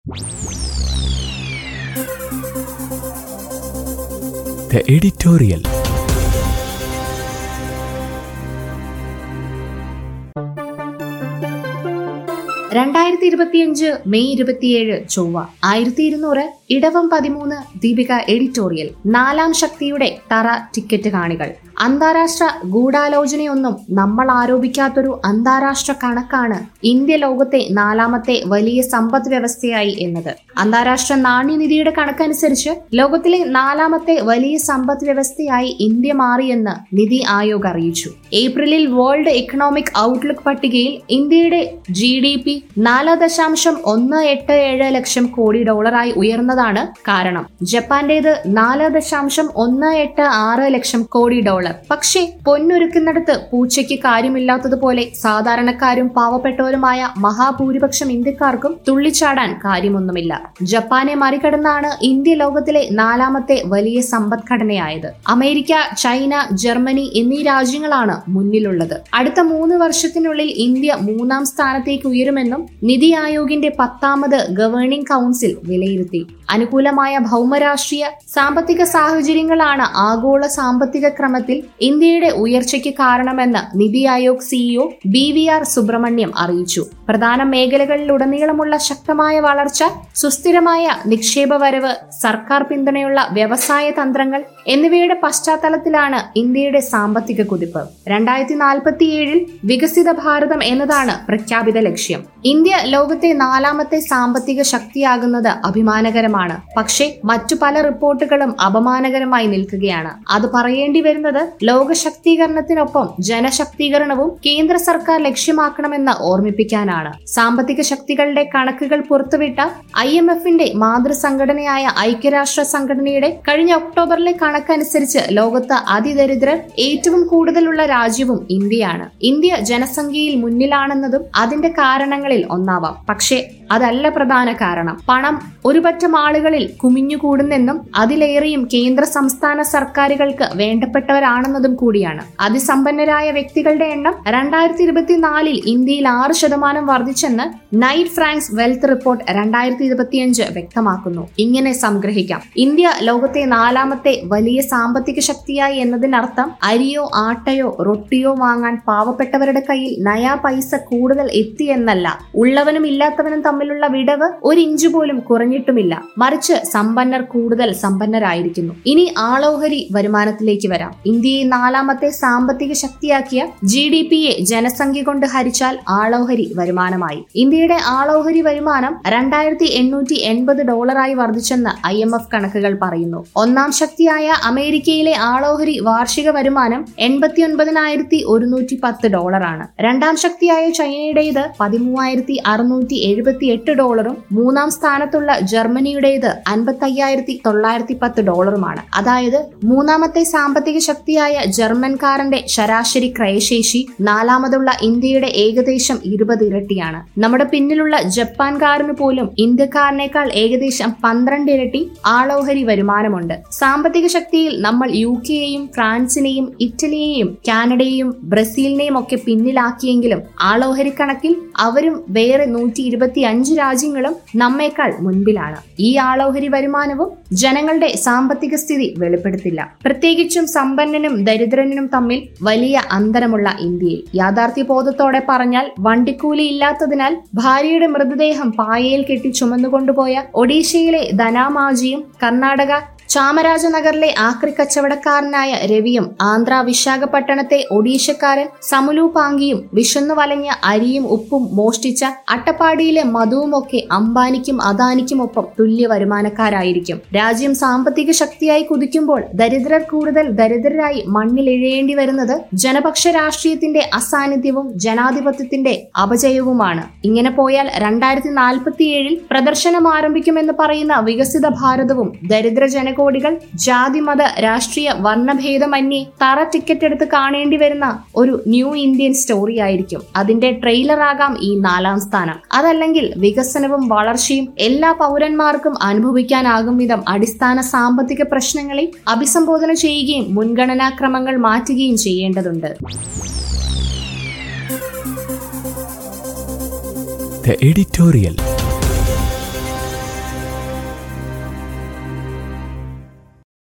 The editorial. രണ്ടായിരത്തി ഇരുപത്തിയഞ്ച് May ഇരുപത്തിയേഴ് ചൊവ്വ ആയിരത്തി ഇരുന്നൂറ് ഇടവം പതിമൂന്ന് ദീപിക എഡിറ്റോറിയൽ നാലാം ശക്തിയുടെ തറ ടിക്കറ്റ് കാണികൾ അന്താരാഷ്ട്ര ഗൂഢാലോചനയൊന്നും നമ്മൾ ആരോപിക്കാത്തൊരു അന്താരാഷ്ട്ര കണക്കാണ് ഇന്ത്യ ലോകത്തെ നാലാമത്തെ വലിയ സമ്പദ് വ്യവസ്ഥയായി എന്നത് അന്താരാഷ്ട്ര നാണ്യനിധിയുടെ കണക്കനുസരിച്ച് ലോകത്തിലെ നാലാമത്തെ വലിയ സമ്പദ് വ്യവസ്ഥയായി ഇന്ത്യ മാറിയെന്ന് നിതി ആയോഗ് അറിയിച്ചു ഏപ്രിലിൽ വേൾഡ് എക്കണോമിക് ഔട്ട്ലുക്ക് പട്ടികയിൽ ഇന്ത്യയുടെ ജി ഡി പി നാല് ദശാംശം ഒന്ന് എട്ട് ഏഴ് ലക്ഷം കോടി ഡോളറായി ഉയർന്നതാണ് കാരണം ജപ്പാന്റേത് നാല് ദശാംശം ഒന്ന് എട്ട് ആറ് ലക്ഷം കോടി ഡോളർ പക്ഷേ പൊന്നൊരുക്കുന്നിടത്ത് പൂച്ചയ്ക്ക് കാര്യമില്ലാത്തതുപോലെ സാധാരണക്കാരും പാവപ്പെട്ടവരുമായ മഹാഭൂരിപക്ഷം ഇന്ത്യക്കാർക്കും തുള്ളിച്ചാടാൻ കാര്യമൊന്നുമില്ല ജപ്പാനെ മറികടന്നാണ് ഇന്ത്യ ലോകത്തിലെ നാലാമത്തെ വലിയ സമ്പദ്ഘടനയായത് അമേരിക്ക ചൈന ജർമ്മനി എന്നീ രാജ്യങ്ങളാണ് മുന്നിലുള്ളത് അടുത്ത മൂന്ന് വർഷത്തിനുള്ളിൽ ഇന്ത്യ മൂന്നാം സ്ഥാനത്തേക്ക് ഉയരുമെന്നും നിതി ആയോഗിന്റെ പത്താമത് ഗവേണിംഗ് കൗൺസിൽ വിലയിരുത്തി അനുകൂലമായ ഭൗമരാഷ്ട്രീയ സാമ്പത്തിക സാഹചര്യങ്ങളാണ് ആഗോള സാമ്പത്തിക ക്രമത്തിൽ ഇന്ത്യയുടെ ഉയർച്ചയ്ക്ക് കാരണമെന്ന് NITI Aayog CEO B V R Subrahmanyam അറിയിച്ചു പ്രധാന മേഖലകളിലുടനീളമുള്ള ശക്തമായ വളർച്ച സുസ്ഥിരമായ നിക്ഷേപ വരവ് സർക്കാർ പിന്തുണയുള്ള വ്യവസായ തന്ത്രങ്ങൾ എന്നിവയുടെ പശ്ചാത്തലത്തിലാണ് ഇന്ത്യയുടെ സാമ്പത്തിക കുതിപ്പ് രണ്ടായിരത്തി നാൽപ്പത്തിയേഴിൽ വികസിത ഭാരതം എന്നതാണ് പ്രഖ്യാപിത ലക്ഷ്യം ഇന്ത്യ ലോകത്തെ നാലാമത്തെ സാമ്പത്തിക ശക്തിയാകുന്നത് അഭിമാനകരമാണ് പക്ഷേ മറ്റു പല റിപ്പോർട്ടുകളും അപമാനകരമായി നിൽക്കുകയാണ് അത് പറയേണ്ടി വരുന്നത് ലോക ശക്തീകരണത്തിനൊപ്പം ജനശക്തീകരണവും കേന്ദ്ര സർക്കാർ ലക്ഷ്യമാക്കണമെന്ന് ഓർമ്മിപ്പിക്കാനാണ് സാമ്പത്തിക ശക്തികളുടെ കണക്കുകൾ പുറത്തുവിട്ട ഐ എം എഫിന്റെ മാതൃസംഘടനയായ ഐക്യരാഷ്ട്ര സംഘടനയുടെ കഴിഞ്ഞ ഒക്ടോബറിലെ കണക്കനുസരിച്ച് ലോകത്ത് അതിദരിദ്രർ ഏറ്റവും കൂടുതലുള്ള രാജ്യവും ഇന്ത്യയാണ് ഇന്ത്യ ജനസംഖ്യയിൽ മുന്നിലാണെന്നതും അതിന്റെ കാരണങ്ങളിൽ ഒന്നാവാം പക്ഷേ അതല്ല പ്രധാന കാരണം പണം ഒരുപറ്റം ആളുകളിൽ കുമിഞ്ഞുകൂടുന്നെന്നും അതിലേറെയും കേന്ദ്ര സംസ്ഥാന സർക്കാരുകൾക്ക് വേണ്ടപ്പെട്ടവരാണെന്നതും കൂടിയാണ് അതിസമ്പന്നരായ വ്യക്തികളുടെ എണ്ണം രണ്ടായിരത്തി ഇരുപത്തിനാലിൽ ഇന്ത്യയിൽ ആറ് ശതമാനം വർദ്ധിച്ചെന്ന് നൈറ്റ് ഫ്രാങ്ക്സ് വെൽത്ത് റിപ്പോർട്ട് രണ്ടായിരത്തി ഇരുപത്തിയഞ്ച് വ്യക്തമാക്കുന്നു ഇങ്ങനെ സംഗ്രഹിക്കാം ഇന്ത്യ ലോകത്തെ നാലാമത്തെ വലിയ സാമ്പത്തിക ശക്തിയായി എന്നതിനർത്ഥം അരിയോ ആട്ടയോ റൊട്ടിയോ വാങ്ങാൻ പാവപ്പെട്ടവരുടെ കയ്യിൽ നയാ പൈസ കൂടുതൽ എത്തി എന്നല്ല ഉള്ളവനും ഇല്ലാത്തവനും തമ്മിലുള്ള വിടവ് ഒരു ഇഞ്ച് പോലും കുറഞ്ഞിട്ടുമില്ല മറിച്ച് സമ്പന്നർ കൂടുതൽ സമ്പന്നരായിരിക്കുന്നു ഇനി ആളോഹരി വരുമാനത്തിലേക്ക് വരാം ഇന്ത്യയെ നാലാമത്തെ സാമ്പത്തിക ശക്തിയാക്കിയ ജി ഡി പിയെ ജനസംഖ്യ കൊണ്ട് ഹരിച്ചാൽ ആളോഹരി വരുമാനമായി ഇന്ത്യയുടെ ആളോഹരി വരുമാനം രണ്ടായിരത്തി എണ്ണൂറ്റി എൺപത് ഡോളറായി വർദ്ധിച്ചെന്ന് ഐ എം എഫ് കണക്കുകൾ പറയുന്നു ഒന്നാം ശക്തിയായ അമേരിക്കയിലെ ആളോഹരി വാർഷിക വരുമാനം എൺപത്തി ഒൻപതിനായിരത്തി ഒരുന്നൂറ്റി പത്ത് ഡോളറാണ് രണ്ടാം ശക്തിയായ ചൈനയുടേത് പതിമൂവായിരത്തി അറുന്നൂറ്റി എഴുപത്തി എട്ട് ഡോളറും മൂന്നാം സ്ഥാനത്തുള്ള ജർമ്മനിയുടേത് അൻപത്തി അയ്യായിരത്തി തൊള്ളായിരത്തി പത്ത് ഡോളറുമാണ് അതായത് മൂന്നാമത്തെ സാമ്പത്തിക ശക്തിയായ ജർമ്മൻകാരന്റെ ശരാശരി ക്രയശേഷി നാലാമതുള്ള ഇന്ത്യയുടെ ഏകദേശം ഇരുപത് ഇരട്ടിയാണ് നമ്മുടെ പിന്നിലുള്ള ജപ്പാൻകാരന് പോലും ഇന്ത്യക്കാരനേക്കാൾ ഏകദേശം പന്ത്രണ്ട് ഇരട്ടി ആളോഹരി വരുമാനമുണ്ട് സാമ്പത്തിക ശക്തിയിൽ നമ്മൾ യു കെയെയും ഫ്രാൻസിനെയും ഇറ്റലിയെയും കാനഡയെയും ബ്രസീലിനെയും ഒക്കെ പിന്നിലാക്കിയെങ്കിലും ആളോഹരി കണക്കിൽ അവരും വേറെ നൂറ്റി ഇരുപത്തി അഞ്ച് രാജ്യങ്ങളും നമ്മേക്കാൾ മുൻപിലാണ് ഈ ആളോഹരി വരുമാനവും ജനങ്ങളുടെ സാമ്പത്തിക സ്ഥിതി വെളിപ്പെടുത്തില്ല പ്രത്യേകിച്ചും സമ്പന്നനും ദരിദ്രനും തമ്മിൽ വലിയ അന്തരമുള്ള ഇന്ത്യയിൽ യാഥാർത്ഥ്യബോധത്തോടെ പറഞ്ഞാൽ വണ്ടിക്കൂലി ഇല്ലാത്തതിനാൽ ഭാര്യയുടെ മൃതദേഹം പായയിൽ കെട്ടി ചുമന്നുകൊണ്ടുപോയ ഒഡീഷയിലെ ധനാമാജിയും കർണാടക ചാമരാജനഗറിലെ ആക്രി കച്ചവടക്കാരനായ രവിയും ആന്ധ്ര വിശാഖപട്ടണത്തെ ഒഡീഷക്കാരൻ സമുലു പാങ്കിയും വിശന്നു വലഞ്ഞ അരിയും ഉപ്പും മോഷ്ടിച്ച അട്ടപ്പാടിയിലെ മധുവുമൊക്കെ അംബാനിക്കും അദാനിക്കുമൊപ്പം തുല്യ വരുമാനക്കാരായിരിക്കും രാജ്യം സാമ്പത്തിക ശക്തിയായി കുതിക്കുമ്പോൾ ദരിദ്രർ കൂടുതൽ ദരിദ്രരായി മണ്ണിലിഴയേണ്ടി വരുന്നത് ജനപക്ഷ രാഷ്ട്രീയത്തിന്റെ അസാന്നിധ്യവും ജനാധിപത്യത്തിന്റെ അപജയവുമാണ് ഇങ്ങനെ പോയാൽ രണ്ടായിരത്തി നാൽപ്പത്തിയേഴിൽ പ്രദർശനം ആരംഭിക്കുമെന്ന് പറയുന്ന വികസിത ഭാരതവും ദരിദ്ര ജനകോടികൾ ജാതിമത രാഷ്ട്രീയ വർണ്ണഭേദമന്യേ തറ ടിക്കറ്റ് എടുത്ത് കാണേണ്ടി വരുന്ന ഒരു ന്യൂ ഇന്ത്യൻ സ്റ്റോറി ആയിരിക്കും അതിന്റെ ട്രെയിലർ ആകാം ഈ നാലാം സ്ഥാനം അതല്ലെങ്കിൽ വികസനവും വളർച്ചയും എല്ലാ പൗരന്മാർക്കും അനുഭവിക്കാനാകും വിധം അടിസ്ഥാന സാമ്പത്തിക പ്രശ്നങ്ങളെ അഭിസംബോധന ചെയ്യുകയും മുൻഗണനാക്രമങ്ങൾ മാറ്റുകയും ചെയ്യേണ്ടതുണ്ട് The editorial.